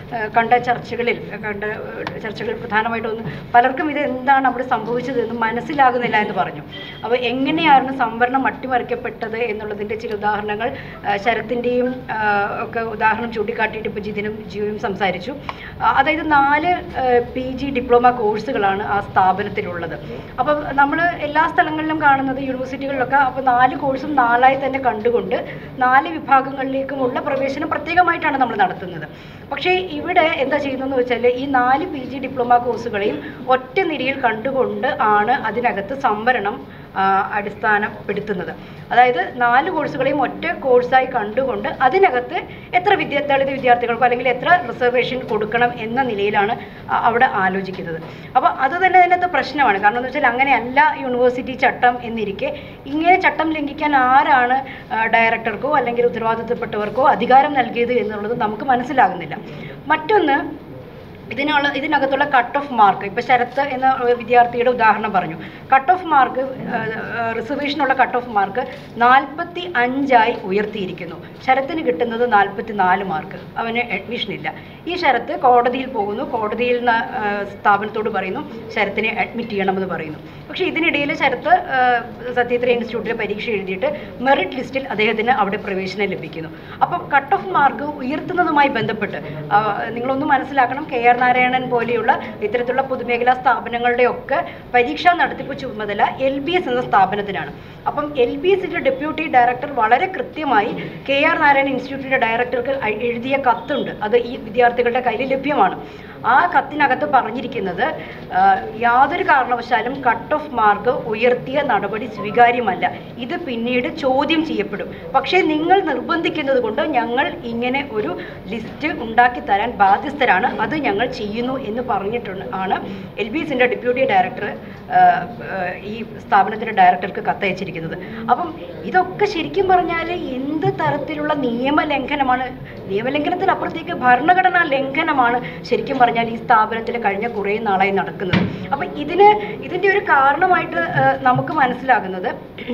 ആ, കണ്ട ചർച്ചകളിൽ കണ്ട ആ, ചർച്ചകളിൽ പ്രധാനമായിട്ടൊന്ന് പലർക്കും ഇത് എന്താണ് അവിടെ സംഭവിച്ചത് എന്ന് മനസ്സിലാകുന്നില്ല എന്ന് പറഞ്ഞു അപ്പോൾ എങ്ങനെയായിരുന്നു സംവരണം അട്ടിമറിക്കപ്പെട്ടത് എന്നുള്ളതിൻ്റെ ചില ഉദാഹരണങ്ങൾ ആ, ശരത്തിൻ്റെയും ആ, ഒക്കെ ഉദാഹരണം ചൂണ്ടിക്കാട്ടിയിട്ട് ഇപ്പോൾ ജിതിനും ജിയും സംസാരിച്ചു ആ, അതായത് നാല് പി ജി ഡിപ്ലോമ കോഴ്സുകളാണ് ആ സ്ഥാപനത്തിലുള്ളത് അപ്പം നമ്മൾ എല്ലാ സ്ഥലങ്ങളിലും കാണുന്നത് യൂണിവേഴ്സിറ്റികളിലൊക്കെ അപ്പോൾ നാല് കോഴ്സും നാലായി തന്നെ കണ്ടുകൊണ്ട് നാല് വിഭാഗങ്ങളിലേക്കുമുള്ള പ്രവേശനം പ്രത്യേകമായിട്ടാണ് നമ്മൾ നടത്തുന്നത് പക്ഷേ ഇവിടെ എന്താ ചെയ്യുന്നതെന്ന് വെച്ചാൽ ഈ നാല് പി ജി ഡിപ്ലോമ കോഴ്സുകളെയും ഒറ്റ നിരയിൽ കണ്ടുകൊണ്ട് ആണ് അതിനകത്ത് സംവരണം ആ, അടിസ്ഥാനപ്പെടുത്തുന്നത് അതായത് നാല് കോഴ്സുകളെയും ഒറ്റ കോഴ്സായി കണ്ടുകൊണ്ട് അതിനകത്ത് എത്ര വിദ്യാ ദളിത് വിദ്യാർത്ഥികൾക്കോ അല്ലെങ്കിൽ എത്ര റിസർവേഷൻ കൊടുക്കണം എന്ന നിലയിലാണ് അ- അവിടെ ആലോചിക്കുന്നത് അപ്പോൾ അത് തന്നെ അതിനകത്ത് പ്രശ്നമാണ് കാരണം എന്ന് വെച്ചാൽ അങ്ങനെയല്ല യൂണിവേഴ്സിറ്റി ചട്ടം എന്നിരിക്കെ ഇങ്ങനെ ചട്ടം ലംഘിക്കാൻ ആരാണ് ആ, ഡയറക്ടർക്കോ അല്ലെങ്കിൽ ഉത്തരവാദിത്തപ്പെട്ടവർക്കോ അധികാരം നൽകിയത് എന്നുള്ളത് നമുക്ക് മനസ്സിലാകുന്നില്ല മറ്റൊന്ന് ഇതിനുള്ള ഇതിനകത്തുള്ള കട്ട് ഓഫ് മാർക്ക് ഇപ്പോൾ ശരത്ത് എന്ന ഏഹ്, വിദ്യാർത്ഥിയുടെ ഉദാഹരണം പറഞ്ഞു കട്ട് ഓഫ് മാർക്ക് റിസർവേഷനുള്ള കട്ട് ഓഫ് മാർക്ക് നാൽപ്പത്തി അഞ്ചായി ഉയർത്തിയിരിക്കുന്നു ശരത്തിന് കിട്ടുന്നത് നാൽപ്പത്തി നാല് മാർക്ക് അവന് അഡ്മിഷൻ ഇല്ല ഈ ശരത്ത് കോടതിയിൽ പോകുന്നു കോടതിയിൽ നിന്ന് ഏഹ്, സ്ഥാപനത്തോട് പറയുന്നു ശരത്തിനെ അഡ്മിറ്റ് ചെയ്യണമെന്ന് പറയുന്നു പക്ഷേ ഇതിനിടയിൽ ശരത്ത് ഏഹ്, സത്യത്ര ഇൻസ്റ്റിറ്റ്യൂട്ടിൽ പരീക്ഷ എഴുതിയിട്ട് മെറിറ്റ് ലിസ്റ്റിൽ അദ്ദേഹത്തിന് അവിടെ പ്രവേശനം ലഭിക്കുന്നു അപ്പം കട്ട് ഓഫ് മാർക്ക് ഉയർത്തുന്നതുമായി ബന്ധപ്പെട്ട് ആ, നിങ്ങളൊന്ന് മനസ്സിലാക്കണം കെ ആർ നാരായണൻ പോലെയുള്ള ഇത്തരത്തിലുള്ള പൊതുമേഖലാ സ്ഥാപനങ്ങളുടെയൊക്കെ പരീക്ഷാ നടത്തിപ്പ് ചുമതല എൽ ബി എസ് എന്ന സ്ഥാപനത്തിനാണ് അപ്പം എൽ ബി എസിൻ്റെ ഡെപ്യൂട്ടി ഡയറക്ടർ വളരെ കൃത്യമായി കെ ആർ നാരായണൻ ഇൻസ്റ്റിറ്റ്യൂട്ടിൻ്റെ ഡയറക്ടർക്ക് അ- എഴുതിയ കത്തുണ്ട് അത് ഈ വിദ്യാർത്ഥികളുടെ കയ്യിൽ ലഭ്യമാണ് ആ കത്തിനകത്ത് പറഞ്ഞിരിക്കുന്നത് ആ, യാതൊരു കാരണവശാലും കട്ട് ഓഫ് മാർക്ക് ഉയർത്തിയ നടപടി സ്വീകാര്യമല്ല ഇത് പിന്നീട് ചോദ്യം ചെയ്യപ്പെടും പക്ഷേ നിങ്ങൾ നിർബന്ധിക്കുന്നത് കൊണ്ട് ഞങ്ങൾ ഇങ്ങനെ ഒരു ലിസ്റ്റ് ഉണ്ടാക്കി തരാൻ ബാധ്യസ്ഥരാണ് അത് ഞങ്ങൾ ചെയ്യുന്നു എന്ന് പറഞ്ഞിട്ടുണ്ട് ആണ് എൽ ബി എസിൻ്റെ ഡെപ്യൂട്ടി ഡയറക്ടർ ആ, ആ, ഈ സ്ഥാപനത്തിൻ്റെ ഡയറക്ടർക്ക് കത്തയച്ചിരിക്കുന്നത് അപ്പം ഇതൊക്കെ ശരിക്കും പറഞ്ഞാൽ എന്ത് തരത്തിലുള്ള നിയമലംഘനമാണ് നിയമലംഘനത്തിനപ്പുറത്തേക്ക് ഭരണഘടനാ ലംഘനമാണ് ശരിക്കും പറഞ്ഞാൽ ഈ സ്ഥാപനത്തിൽ കഴിഞ്ഞ കുറേ നാളായി നടക്കുന്നത് അപ്പം ഇതിന് ഇതിൻ്റെ ഒരു കാരണമായിട്ട് ആ, നമുക്ക് മനസ്സിലാകുന്നത്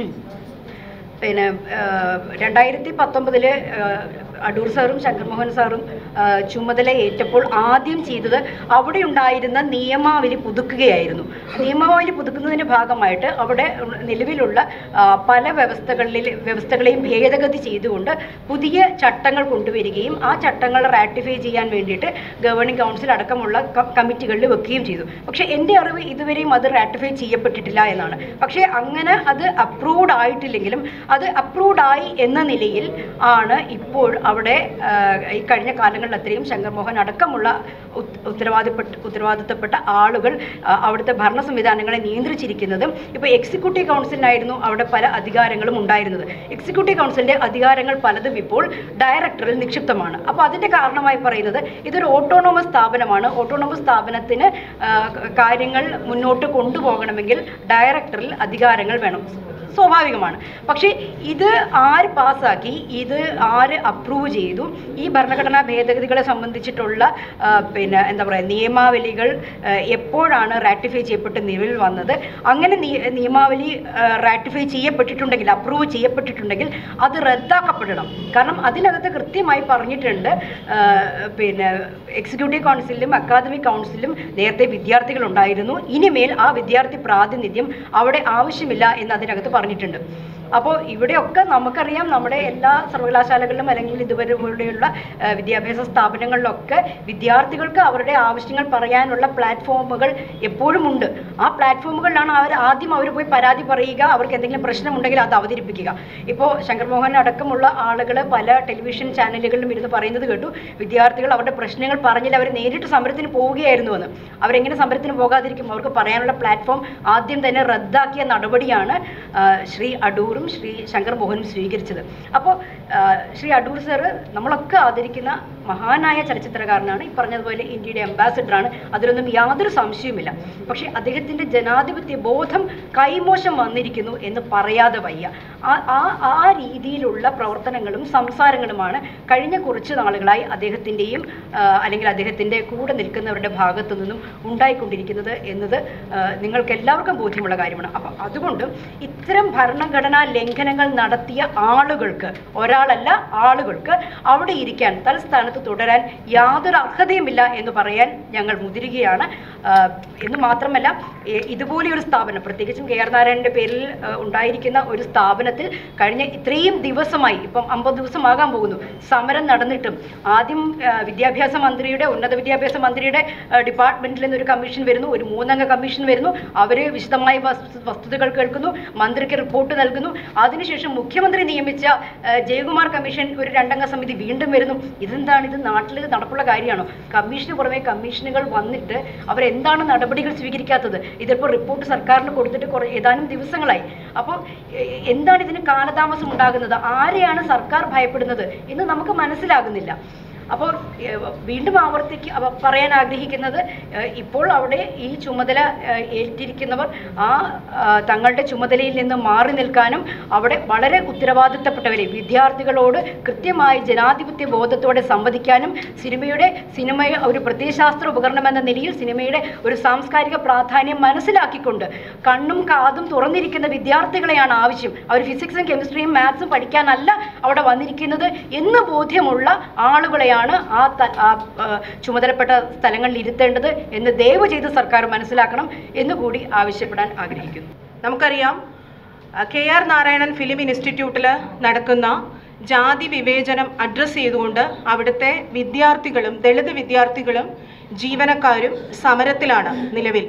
പിന്നെ രണ്ടായിരത്തി പത്തൊമ്പതില് അടൂർ സാറും ശങ്കർമോഹൻ സാറും ആ, ചുമതല ഏറ്റപ്പോൾ ആദ്യം ചെയ്തത് അവിടെ ഉണ്ടായിരുന്ന നിയമാവലി പുതുക്കുകയായിരുന്നു നിയമാവലി പുതുക്കുന്നതിൻ്റെ ഭാഗമായിട്ട് അവിടെ നിലവിലുള്ള ആ, പല വ്യവസ്ഥകളിൽ വ്യവസ്ഥകളെയും ഭേദഗതി ചെയ്തുകൊണ്ട് പുതിയ ചട്ടങ്ങൾ കൊണ്ടുവരികയും ആ ചട്ടങ്ങൾ റാറ്റിഫൈ ചെയ്യാൻ വേണ്ടിയിട്ട് ഗവേണിംഗ് കൗൺസിൽ അടക്കമുള്ള ക- കമ്മിറ്റികളിൽ വെക്കുകയും ചെയ്തു പക്ഷേ എൻ്റെ അറിവ് ഇതുവരെയും അത് റാറ്റിഫൈ ചെയ്യപ്പെട്ടിട്ടില്ല എന്നാണ് പക്ഷേ അങ്ങനെ അത് അപ്രൂവ്ഡ് ആയിട്ടില്ലെങ്കിലും അത് അപ്രൂവ്ഡ് ആയി എന്ന നിലയിൽ ആണ് ഇപ്പോൾ അവിടെ ആ, ഈ കഴിഞ്ഞ കാലങ്ങളിൽ അത്രയും ശങ്കർമോഹൻ അടക്കമുള്ള ഉത്- ഉത്തരവാദിപ്പെട്ട ഉത്തരവാദിത്തപ്പെട്ട ആളുകൾ ആ, അവിടുത്തെ ഭരണ സംവിധാനങ്ങളെ നിയന്ത്രിച്ചിരിക്കുന്നതും ഇപ്പോൾ എക്സിക്യൂട്ടീവ് കൗൺസിലിനായിരുന്നു അവിടെ പല അധികാരങ്ങളും ഉണ്ടായിരുന്നത് എക്സിക്യൂട്ടീവ് കൗൺസിലിൻ്റെ അധികാരങ്ങൾ പലതും ഇപ്പോൾ ഡയറക്ടറിൽ നിക്ഷിപ്തമാണ് അപ്പോൾ അതിൻ്റെ കാരണമായി പറയുന്നത് ഇതൊരു ഓട്ടോണോമസ് സ്ഥാപനമാണ് ഓട്ടോണോമസ് സ്ഥാപനത്തിന് ആ, കാര്യങ്ങൾ മുന്നോട്ട് കൊണ്ടുപോകണമെങ്കിൽ ഡയറക്ടറിൽ അധികാരങ്ങൾ വേണം സ്വാഭാവികമാണ് പക്ഷേ ഇത് ആര് പാസ്സാക്കി ഇത് ആര് അപ്രൂവ് ചെയ്തു ഈ ഭരണഘടനാ ഭേദഗതികളെ സംബന്ധിച്ചിട്ടുള്ള ആ, പിന്നെ എന്താ പറയുക നിയമാവലികൾ ആ, എപ്പോഴാണ് റാറ്റിഫൈ ചെയ്യപ്പെട്ട് നിലവിൽ വന്നത് അങ്ങനെ നിയ- നിയമാവലി റാറ്റിഫൈ ചെയ്യപ്പെട്ടിട്ടുണ്ടെങ്കിൽ അപ്രൂവ് ചെയ്യപ്പെട്ടിട്ടുണ്ടെങ്കിൽ അത് റദ്ദാക്കപ്പെടണം കാരണം അതിനകത്ത് കൃത്യമായി പറഞ്ഞിട്ടുണ്ട് ആ, പിന്നെ എക്സിക്യൂട്ടീവ് കൗൺസിലും അക്കാദമിക് കൗൺസിലും നേരത്തെ വിദ്യാർത്ഥികളുണ്ടായിരുന്നു ഇനിമേൽ ആ വിദ്യാർത്ഥി പ്രാതിനിധ്യം അവിടെ ആവശ്യമില്ല എന്ന് അതിനകത്ത് പറഞ്ഞിട്ടുണ്ട് അപ്പോൾ ഇവിടെയൊക്കെ നമുക്കറിയാം നമ്മുടെ എല്ലാ സർവകലാശാലകളിലും അല്ലെങ്കിൽ ഇതുവരെ ഇവിടെയുള്ള ആ, വിദ്യാഭ്യാസ സ്ഥാപനങ്ങളിലൊക്കെ വിദ്യാർത്ഥികൾക്ക് അവരുടെ ആവശ്യങ്ങൾ പറയാനുള്ള പ്ലാറ്റ്ഫോമുകൾ എപ്പോഴും ഉണ്ട് ആ പ്ലാറ്റ്ഫോമുകളിലാണ് അവർ ആദ്യം അവർ പോയി പരാതി പറയുക അവർക്ക് എന്തെങ്കിലും പ്രശ്നമുണ്ടെങ്കിൽ അത് അവതരിപ്പിക്കുക ഇപ്പോൾ ശങ്കർ മോഹൻ അടക്കമുള്ള ആളുകൾ പല ടെലിവിഷൻ ചാനലുകളിലും ഇരുന്ന് പറയുന്നത് കേട്ടു വിദ്യാർത്ഥികൾ അവരുടെ പ്രശ്നങ്ങൾ പറഞ്ഞില്ല അവർ നേരിട്ട് സമരത്തിന് പോവുകയായിരുന്നു എന്ന് അവരെങ്ങനെ സമരത്തിന് പോകാതിരിക്കും അവർക്ക് പറയാനുള്ള പ്ലാറ്റ്ഫോം ആദ്യം തന്നെ റദ്ദാക്കിയ നടപടിയാണ് ആ, ശ്രീ അടൂറും ശ്രീ ശങ്കർ മോഹനും സ്വീകരിച്ചത് അപ്പോൾ ശ്രീ അടൂർ സാറ് നമ്മളൊക്കെ ആദരിക്കുന്ന മഹാനായ ചലച്ചിത്രകാരനാണ് ഈ പറഞ്ഞതുപോലെ ഇന്ത്യയുടെ അംബാസിഡറാണ് അതിലൊന്നും യാതൊരു സംശയവുമില്ല പക്ഷേ അദ്ദേഹത്തിൻ്റെ ജനാധിപത്യ ബോധം കൈമോശം വന്നിരിക്കുന്നു എന്ന് പറയാതെ വയ്യ ആ ആ ആ രീതിയിലുള്ള പ്രവർത്തനങ്ങളും സംസാരങ്ങളുമാണ് കഴിഞ്ഞ കുറച്ച് നാളുകളായി അദ്ദേഹത്തിൻ്റെയും അല്ലെങ്കിൽ അദ്ദേഹത്തിൻ്റെ കൂടെ നിൽക്കുന്നവരുടെ ഭാഗത്തു നിന്നും ഉണ്ടായിക്കൊണ്ടിരിക്കുന്നത് എന്നത് ആ, നിങ്ങൾക്ക് എല്ലാവർക്കും ബോധ്യമുള്ള കാര്യമാണ് അപ്പം അതുകൊണ്ട് ഇത്തരം ഭരണഘടനാ ലംഘനങ്ങൾ നടത്തിയ ആളുകൾക്ക് ഒരാളല്ല ആളുകൾക്ക് അവിടെ ഇരിക്കാൻ തൽസ്ഥാനത്ത് സ്ഥാനത്ത് തുടരാൻ യാതൊരു അർഹതയുമില്ല എന്ന് പറയാൻ ഞങ്ങൾ മുതിരുകയാണ് ആ, എന്ന് മാത്രമല്ല എ- ഇതുപോലെയൊരു സ്ഥാപനം പ്രത്യേകിച്ചും കെ ആർ നാരായണന്റെ പേരിൽ ആ, ഉണ്ടായിരിക്കുന്ന ഒരു സ്ഥാപനത്തിൽ കഴിഞ്ഞ ഇത്രയും ദിവസമായി ഇപ്പം അമ്പത് ദിവസമാകാൻ പോകുന്നു സമരം നടന്നിട്ടും ആദ്യം ആ, വിദ്യാഭ്യാസ മന്ത്രിയുടെ ഉന്നത വിദ്യാഭ്യാസ മന്ത്രിയുടെ ആ, ഡിപ്പാർട്ട്മെന്റിൽ നിന്ന് ഒരു കമ്മീഷൻ വരുന്നു ഒരു മൂന്നംഗ കമ്മീഷൻ വരുന്നു അവർ വിശദമായ വസ്തു- വസ്തുതകൾ കേൾക്കുന്നു മന്ത്രിക്ക് റിപ്പോർട്ട് നൽകുന്നു അതിനുശേഷം മുഖ്യമന്ത്രി നിയമിച്ച ആ, ജയകുമാർ കമ്മീഷൻ ഒരു രണ്ടംഗ സമിതി വീണ്ടും വരുന്നു ഇതെന്താണ് ഇത് നാട്ടിൽ നടപ്പുള്ള കാര്യമാണോ കമ്മീഷന് പുറമെ കമ്മീഷനുകൾ വന്നിട്ട് അവരെന്താണ് നടപടികൾ സ്വീകരിക്കാത്തത് ഇതിപ്പോൾ റിപ്പോർട്ട് സർക്കാരിന് കൊടുത്തിട്ട് കുറേ ഏതാനും ദിവസങ്ങളായി അപ്പോൾ എ- എന്താണ് ഇതിന് കാലതാമസം ഉണ്ടാകുന്നത് ആരെയാണ് സർക്കാർ ഭയപ്പെടുന്നത് എന്ന് നമുക്ക് മനസ്സിലാകുന്നില്ല അപ്പോൾ ഏഹ്, വീണ്ടും ആവർത്തിക്ക് അവ പറയാൻ ആഗ്രഹിക്കുന്നത് ഏഹ്, ഇപ്പോൾ അവിടെ ഈ ചുമതല ഏഹ്, ഏറ്റിരിക്കുന്നവർ ആ ആ, തങ്ങളുടെ ചുമതലയിൽ നിന്ന് മാറി നിൽക്കാനും അവിടെ വളരെ ഉത്തരവാദിത്തപ്പെട്ടവരെ വിദ്യാർത്ഥികളോട് കൃത്യമായി ജനാധിപത്യ ബോധത്തോടെ സംവദിക്കാനും സിനിമയുടെ സിനിമ ഒരു പ്രത്യയശാസ്ത്ര ഉപകരണം എന്ന നിലയിൽ സിനിമയുടെ ഒരു സാംസ്കാരിക പ്രാധാന്യം മനസ്സിലാക്കിക്കൊണ്ട് കണ്ണും കാതും തുറന്നിരിക്കുന്ന വിദ്യാർത്ഥികളെയാണ് ആവശ്യം അവർ ഫിസിക്സും കെമിസ്ട്രിയും മാത്സും പഠിക്കാനല്ല അവിടെ വന്നിരിക്കുന്നത് എന്ന് ബോധ്യമുള്ള ആളുകളെയാണ് ആ ത- ആ, ആ, ചുമതലപ്പെട്ട സ്ഥലങ്ങളിൽ ഇരുത്തേണ്ടത് എന്ന് ദയവ് ചെയ്ത് സർക്കാർ മനസ്സിലാക്കണം എന്നുകൂടി ആവശ്യപ്പെടാൻ ആഗ്രഹിക്കുന്നു നമുക്കറിയാം കെ ആർ നാരായണൻ ഫിലിം ഇൻസ്റ്റിറ്റ്യൂട്ടിൽ നടക്കുന്ന ജാതി വിവേചനം അഡ്രസ്സ് ചെയ്തുകൊണ്ട് അവിടുത്തെ വിദ്യാർത്ഥികളും ദളിത് വിദ്യാർത്ഥികളും ജീവനക്കാരും സമരത്തിലാണ് നിലവിൽ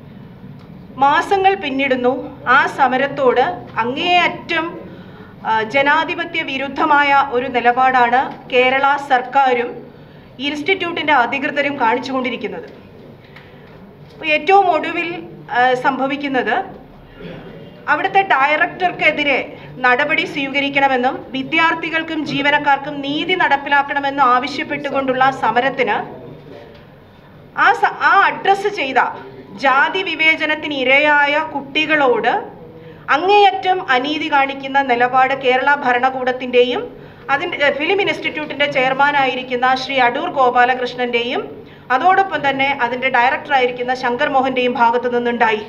മാസങ്ങൾ പിന്നിടുന്നു ആ സമരത്തോട് അങ്ങേയറ്റം ആ, ജനാധിപത്യ വിരുദ്ധമായ ഒരു നിലപാടാണ് കേരള സർക്കാരും ഇൻസ്റ്റിറ്റ്യൂട്ടിൻ്റെ അധികൃതരും കാണിച്ചുകൊണ്ടിരിക്കുന്നത് അപ്പോൾ ഏറ്റവും ഒടുവിൽ ആ, സംഭവിക്കുന്നത് അവിടുത്തെ ഡയറക്ടർക്കെതിരെ നടപടി സ്വീകരിക്കണമെന്നും വിദ്യാർത്ഥികൾക്കും ജീവനക്കാർക്കും നീതി നടപ്പിലാക്കണമെന്നും ആവശ്യപ്പെട്ടുകൊണ്ടുള്ള സമരത്തിന് ആ സ- ആ അഡ്രസ്സ് ചെയ്ത ജാതി വിവേചനത്തിന് ഇരയായ കുട്ടികളോട് അങ്ങേയറ്റം അനീതി കാണിക്കുന്ന നിലപാട് കേരള ഭരണകൂടത്തിൻ്റെയും അതിൻ്റെ ഏഹ്, ഫിലിം ഇൻസ്റ്റിറ്റ്യൂട്ടിൻ്റെ ചെയർമാനായിരിക്കുന്ന ശ്രീ അടൂർ ഗോപാലകൃഷ്ണൻ്റെയും അതോടൊപ്പം തന്നെ അതിൻ്റെ ഡയറക്ടറായിരിക്കുന്ന ശങ്കർ മോഹൻ്റെയും ഭാഗത്തു നിന്നുണ്ടായി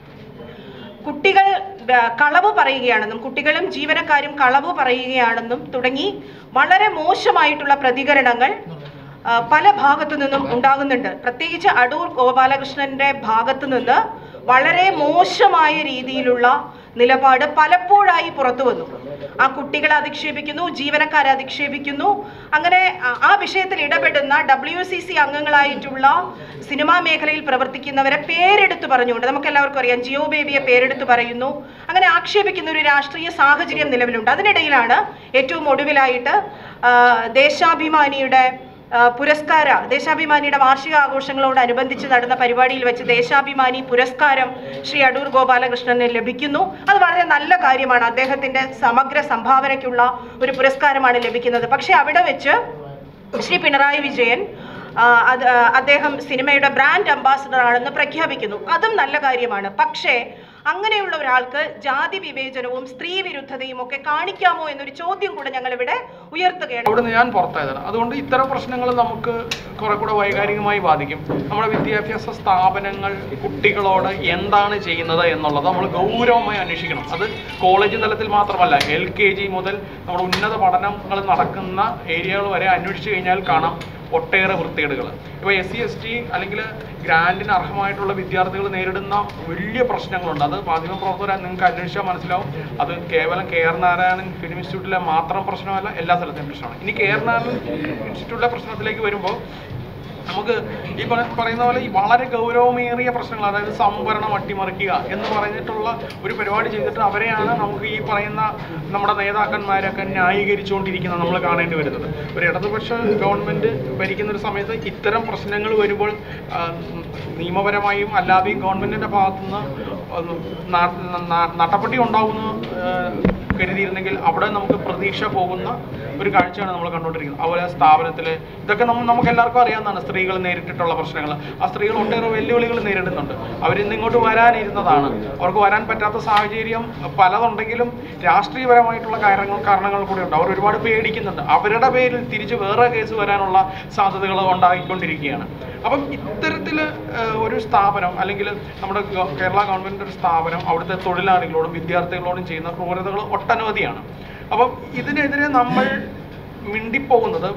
കുട്ടികൾ ആ, കളവ് പറയുകയാണെന്നും കുട്ടികളും ജീവനക്കാരും കളവ് പറയുകയാണെന്നും തുടങ്ങി വളരെ മോശമായിട്ടുള്ള പ്രതികരണങ്ങൾ ആ, പല ഭാഗത്തു നിന്നും ഉണ്ടാകുന്നുണ്ട് പ്രത്യേകിച്ച് അടൂർ ഗോപാലകൃഷ്ണന്റെ ഭാഗത്തു നിന്ന് വളരെ മോശമായ രീതിയിലുള്ള നിലപാട് പലപ്പോഴായി പുറത്തു വന്നു ആ കുട്ടികളെ അധിക്ഷേപിക്കുന്നു ജീവനക്കാരെ അധിക്ഷേപിക്കുന്നു അങ്ങനെ ആ- ആ വിഷയത്തിൽ ഇടപെടുന്ന ഡബ്ല്യു സി സി അംഗങ്ങളായിട്ടുള്ള സിനിമാ മേഖലയിൽ പ്രവർത്തിക്കുന്നവരെ പേരെടുത്ത് പറഞ്ഞുകൊണ്ട് നമുക്ക് എല്ലാവർക്കും അറിയാം ജിയോ ബേബിയെ പേരെടുത്ത് പറയുന്നു അങ്ങനെ ആക്ഷേപിക്കുന്ന ഒരു രാഷ്ട്രീയ സാഹചര്യം നിലവിലുണ്ട് അതിനിടയിലാണ് ഏറ്റവും ഒടുവിലായിട്ട് ആ, ദേശാഭിമാനിയുടെ ആ, പുരസ്കാര ദേശാഭിമാനിയുടെ വാർഷിക ആഘോഷങ്ങളോടനുബന്ധിച്ച് നടന്ന പരിപാടിയിൽ വെച്ച് ദേശാഭിമാനി പുരസ്കാരം ശ്രീ അടൂർ ഗോപാലകൃഷ്ണന് ലഭിക്കുന്നു അത് വളരെ നല്ല കാര്യമാണ് അദ്ദേഹത്തിന്റെ സമഗ്ര സംഭാവനയ്ക്കുള്ള ഒരു പുരസ്കാരമാണ് ലഭിക്കുന്നത് പക്ഷേ അവിടെ വെച്ച് ശ്രീ പിണറായി വിജയൻ ആ, അത് ആ, അദ്ദേഹം സിനിമയുടെ ബ്രാൻഡ് അംബാസഡർ ആണെന്ന് പ്രഖ്യാപിക്കുന്നു അതും നല്ല കാര്യമാണ് പക്ഷേ അങ്ങനെയുള്ള ഒരാൾക്ക് ജാതി വിവേചനവും സ്ത്രീ വിരുദ്ധതയും ഒക്കെ കാണിക്കാമോ എന്നൊരു ചോദ്യം കൂടെ ഞങ്ങൾ ഇവിടെ ഉയർത്തുകയാണ് അവിടുന്ന് ഞാൻ പുറത്തായതാണ് അതുകൊണ്ട് ഇത്തരം പ്രശ്നങ്ങൾ നമുക്ക് കുറെ കൂടെ വൈകാരികമായി ബാധിക്കും നമ്മുടെ വിദ്യാഭ്യാസ സ്ഥാപനങ്ങൾ കുട്ടികളോട് എന്താണ് ചെയ്യുന്നത് എന്നുള്ളത് നമ്മൾ ഗൗരവമായി അന്വേഷിക്കണം അത് കോളേജ് തലത്തിൽ മാത്രമല്ല എൽ കെ ജി മുതൽ നമ്മുടെ ഉന്നത പഠനങ്ങൾ നടക്കുന്ന ഏരിയകൾ വരെ അന്വേഷിച്ച് കഴിഞ്ഞാൽ കാണാം ഒട്ടേറെ വൃത്തികേടുകൾ ഇപ്പോൾ എസ് സി എസ് ടി അല്ലെങ്കിൽ ഗ്രാൻഡിന് അർഹമായിട്ടുള്ള വിദ്യാർത്ഥികൾ നേരിടുന്ന വലിയ പ്രശ്നങ്ങളുണ്ട് അത് മാധ്യമപ്രവർത്തകരെ നിങ്ങൾക്ക് അന്വേഷിച്ചാൽ മനസ്സിലാവും അത് കേവലം കെ ആർ നാരായണൻ ഫിലിം ഇൻസ്റ്റിറ്റ്യൂട്ടിലെ മാത്രം പ്രശ്നമല്ല എല്ലാ സ്ഥലത്തെയും പ്രശ്നമാണ് ഇനി കെ ആർ നാരായണൻ ഇൻസ്റ്റിറ്റ്യൂട്ടിലെ പ്രശ്നത്തിലേക്ക് വരുമ്പോൾ നമുക്ക് ഈ പറ- പറയുന്ന പോലെ ഈ വളരെ ഗൗരവമേറിയ പ്രശ്നങ്ങൾ അതായത് സംവരണം അട്ടിമറിക്കുക എന്ന് പറഞ്ഞിട്ടുള്ള ഒരു പരിപാടി ചെയ്തിട്ട് അവരെയാണ് നമുക്ക് ഈ പറയുന്ന നമ്മുടെ നേതാക്കന്മാരൊക്കെ ന്യായീകരിച്ചുകൊണ്ടിരിക്കുന്നത് നമ്മൾ കാണേണ്ടി വരുന്നത് ഒരു ഇടതുപക്ഷ ഗവൺമെൻറ് ഭരിക്കുന്ന ഒരു സമയത്ത് ഇത്തരം പ്രശ്നങ്ങൾ വരുമ്പോൾ ആ, നിയമപരമായും അല്ലാതെയും ഗവൺമെൻറ്റിൻ്റെ ഭാഗത്തുനിന്ന് ഒന്ന് നാ- നാ- നട്ടപ്പട്ടി ഉണ്ടാകുമെന്ന് ആ, കരുതിയിരുന്നെങ്കിൽ അവിടെ നമുക്ക് പ്രതീക്ഷ പോകുന്ന ഒരു കാഴ്ചയാണ് നമ്മൾ കണ്ടുകൊണ്ടിരിക്കുന്നത് അതുപോലെ സ്ഥാപനത്തിൽ ഇതൊക്കെ നമ്മൾ നമുക്ക് എല്ലാവർക്കും അറിയാവുന്നതാണ് സ്ത്രീകൾ നേരിട്ടിട്ടുള്ള പ്രശ്നങ്ങൾ ആ സ്ത്രീകൾ ഒട്ടേറെ വെല്ലുവിളികൾ നേരിടുന്നുണ്ട് അവരിന്ന് ഇങ്ങോട്ട് വരാനിരുന്നതാണ് അവർക്ക് വരാൻ പറ്റാത്ത സാഹചര്യം പലതുണ്ടെങ്കിലും രാഷ്ട്രീയപരമായിട്ടുള്ള കാരണങ്ങൾ കാരണങ്ങൾ കൂടി ഉണ്ട് അവർ ഒരുപാട് പേടിക്കുന്നുണ്ട് അവരുടെ പേരിൽ തിരിച്ച് വേറെ കേസ് വരാനുള്ള സാധ്യതകൾ ഉണ്ടായിക്കൊണ്ടിരിക്കുകയാണ് അപ്പം ഇത്തരത്തിൽ ഒരു സ്ഥാപനം അല്ലെങ്കിൽ നമ്മുടെ ഗ- കേരള ഗവൺമെൻറ് ഒരു സ്ഥാപനം അവിടുത്തെ തൊഴിലാളികളോടും വിദ്യാർത്ഥികളോടും ചെയ്യുന്ന ക്രൂരതകൾ ഒട്ടനവധിയാണ് അപ്പം ഇതിനെതിരെ നമ്മൾ മിണ്ടിപ്പോകുന്നത്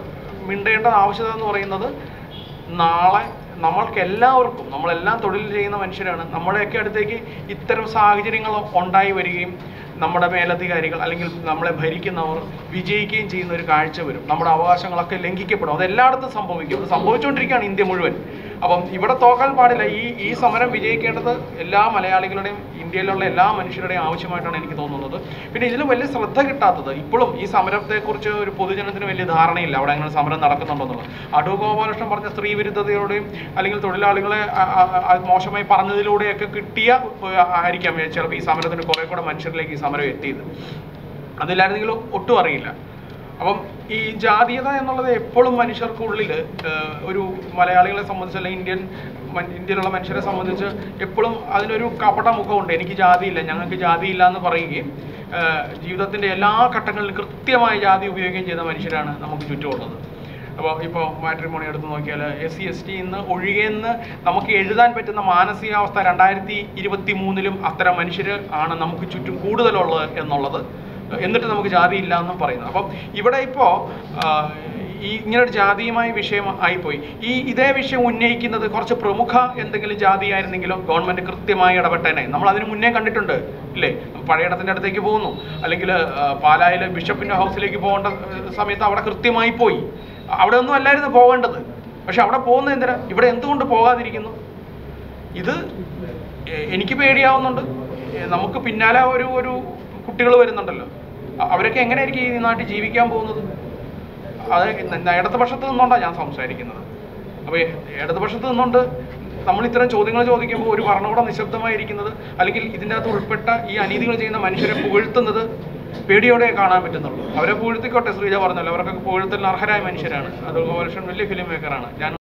മിണ്ടേണ്ട ആവശ്യകത എന്ന് പറയുന്നത് നാളെ നമ്മൾക്ക് എല്ലാവർക്കും നമ്മളെല്ലാം തൊഴിൽ ചെയ്യുന്ന മനുഷ്യരാണ് നമ്മുടെയൊക്കെ അടുത്തേക്ക് ഇത്തരം സാഹചര്യങ്ങൾ ഉണ്ടായി വരികയും നമ്മുടെ മേലധികാരികൾ അല്ലെങ്കിൽ നമ്മളെ ഭരിക്കുന്നവർ വിജയിക്കുകയും ചെയ്യുന്ന ഒരു കാഴ്ച വരും നമ്മുടെ അവകാശങ്ങളൊക്കെ ലംഘിക്കപ്പെടും അത് എല്ലായിടത്തും സംഭവിക്കും അത് സംഭവിച്ചുകൊണ്ടിരിക്കുകയാണ് ഇന്ത്യ മുഴുവൻ അപ്പം ഇവിടെ തോക്കാൻ പാടില്ല ഈ ഈ സമരം വിജയിക്കേണ്ടത് എല്ലാ മലയാളികളുടെയും ഇന്ത്യയിലുള്ള എല്ലാ മനുഷ്യരുടെയും ആവശ്യമായിട്ടാണ് എനിക്ക് തോന്നുന്നത് പിന്നെ ഇതിൽ വലിയ ശ്രദ്ധ കിട്ടാത്തത് ഇപ്പോഴും ഈ സമരത്തെക്കുറിച്ച് ഒരു പൊതുജനത്തിന് വലിയ ധാരണയില്ല അവിടെ അങ്ങനെ സമരം നടക്കുന്നുണ്ടെന്നുള്ളത് അടൂർ ഗോപാലകൃഷ്ണൻ പറഞ്ഞ സ്ത്രീ വിരുദ്ധതയോടെയും അല്ലെങ്കിൽ തൊഴിലാളികളെ ആ- ആ- ആ മോശമായി പറഞ്ഞതിലൂടെയൊക്കെ കിട്ടിയ ഏഹ്, ആയിരിക്കാം ചിലപ്പോൾ ഈ സമരത്തിന് കുറെ കൂടെ മനുഷ്യരിലേക്ക് ഈ സമരം എത്തിയത് അതില്ലായിരുന്നെങ്കിൽ ഒട്ടും അറിയില്ല അപ്പം ഈ ജാതീയത എന്നുള്ളത് എപ്പോഴും മനുഷ്യർക്കുള്ളിൽ ഏഹ്, ഒരു മലയാളികളെ സംബന്ധിച്ച് അല്ലെങ്കിൽ ഇന്ത്യൻ മൻ- ഇന്ത്യയിലുള്ള മനുഷ്യരെ സംബന്ധിച്ച് എപ്പോഴും അതിനൊരു കപട മുഖമുണ്ട് എനിക്ക് ജാതിയില്ല ഞങ്ങൾക്ക് ജാതിയില്ല എന്ന് പറയുകയും ഏഹ്, ജീവിതത്തിൻ്റെ എല്ലാ ഘട്ടങ്ങളിലും കൃത്യമായി ജാതി ഉപയോഗിക്കുകയും ചെയ്ത മനുഷ്യരാണ് നമുക്ക് ചുറ്റുമുള്ളത് അപ്പോൾ ഇപ്പോൾ മാട്രിമോണി എടുത്ത് നോക്കിയാൽ എസ് സി എസ് ടി ഇന്ന് ഒഴികെന്ന് നമുക്ക് എഴുതാൻ പറ്റുന്ന മാനസികാവസ്ഥ രണ്ടായിരത്തി ഇരുപത്തി മൂന്നിലും അത്തരം മനുഷ്യർ ആണ് നമുക്ക് ചുറ്റും കൂടുതലുള്ളത് എന്നുള്ളത് എന്നിട്ട് നമുക്ക് ജാതി ഇല്ല എന്നും പറയുന്നത് അപ്പം ഇവിടെ ഇപ്പോൾ ഈ ഇങ്ങനെ ഒരു ജാതീയമായ വിഷയം ആയിപ്പോയി ഈ ഇതേ വിഷയം ഉന്നയിക്കുന്നത് കുറച്ച് പ്രമുഖ എന്തെങ്കിലും ജാതി ആയിരുന്നെങ്കിലും ഗവൺമെന്റ് കൃത്യമായി ഇടപെട്ടേനെ നമ്മൾ അതിന് മുന്നേ കണ്ടിട്ടുണ്ട് ഇല്ലേ പഴയടത്തിൻ്റെ അടുത്തേക്ക് പോകുന്നു അല്ലെങ്കിൽ പാലായിലെ ബിഷപ്പിന്റെ ഹൗസിലേക്ക് പോകേണ്ട ഏഹ്, സമയത്ത് അവിടെ കൃത്യമായി പോയി അവിടെ ഒന്നും അല്ലായിരുന്നു പോകേണ്ടത് പക്ഷെ അവിടെ പോകുന്നത് എന്തിനാ ഇവിടെ എന്തുകൊണ്ട് പോകാതിരിക്കുന്നു ഇത് എ- എനിക്ക് പേടിയാവുന്നുണ്ട് എ, നമുക്ക് പിന്നാലെ ഒരു ഒരു കുട്ടികൾ വരുന്നുണ്ടല്ലോ അ- അവരൊക്കെ എങ്ങനെയായിരിക്കും ഈ നാട്ടിൽ ജീവിക്കാൻ പോകുന്നത് അത് ന- ഇടതുപക്ഷത്ത് നിന്നുകൊണ്ടാണ് ഞാൻ സംസാരിക്കുന്നത് അപ്പോൾ ഇടതുപക്ഷത്ത് നിന്നുകൊണ്ട് നമ്മൾ ഇത്തരം ചോദ്യങ്ങൾ ചോദിക്കുമ്പോൾ ഒരു ഭരണകൂടം നിശബ്ദമായിരിക്കുന്നത് അല്ലെങ്കിൽ ഇതിൻ്റെ അകത്ത് ഉൾപ്പെട്ട ഈ അനീതികൾ ചെയ്യുന്ന മനുഷ്യരെ പുകഴ്ത്തുന്നത് പേടിയോടെ കാണാൻ പറ്റുന്നുള്ളൂ അവരെ പുകഴ്ത്തിക്കോട്ടെ ശ്രീജ പറഞ്ഞല്ലോ അവർക്കൊക്കെ പുകഴ്ത്തലിന് അർഹരായ മനുഷ്യരാണ് അത് ഗോപാലകൃഷ്ണൻ വലിയ ഫിലിം മേക്കറാണ് ഞാൻ